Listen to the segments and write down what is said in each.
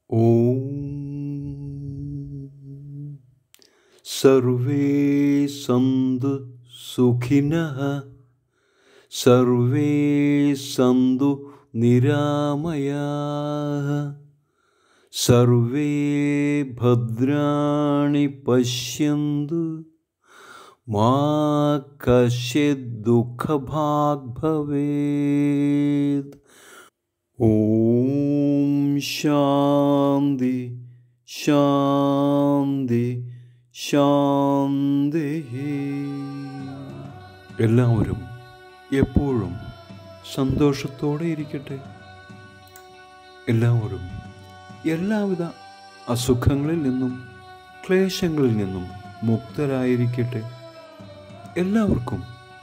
ॐ सर्वे सन्तु सुखिनः सर्वे सन्तु निरामयाः सर्वे भद्राणि पश्यन्तु मा कश्चित् दुःखभाग् भवेत् ഓം ശാന്തി ശാന്തി ശാന്തി എല്ലാവരും എപ്പോഴും സന്തോഷത്തോടെ ഇരിക്കട്ടെ എല്ലാവരും എല്ലാവിധ അസുഖങ്ങളിൽ നിന്നും ക്ലേശങ്ങളിൽ നിന്നും മുക്തരായിരിക്കട്ടെ എല്ലാവർക്കും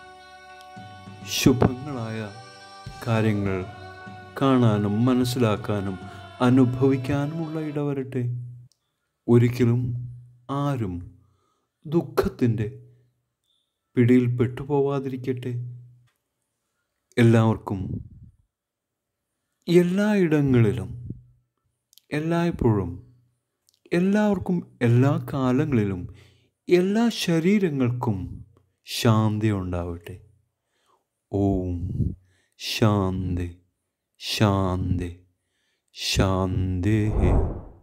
ശുഭങ്ങളായ കാര്യങ്ങൾ കാണാനും മനസ്സിലാക്കാനും അനുഭവിക്കാനുമുള്ള ഇടവരട്ടെ ഒരിക്കലും ആരും ദുഃഖത്തിൻ്റെ പിടിയിൽ പെട്ടുപോവാതിരിക്കട്ടെ എല്ലാവർക്കും എല്ലായിടങ്ങളിലും എല്ലായ്പ്പോഴും എല്ലാവർക്കും എല്ലാ കാലങ്ങളിലും എല്ലാ ശരീരങ്ങൾക്കും ശാന്തി ഉണ്ടാവട്ടെ ഓം ശാന്തി ശാന്തി ശാന്തി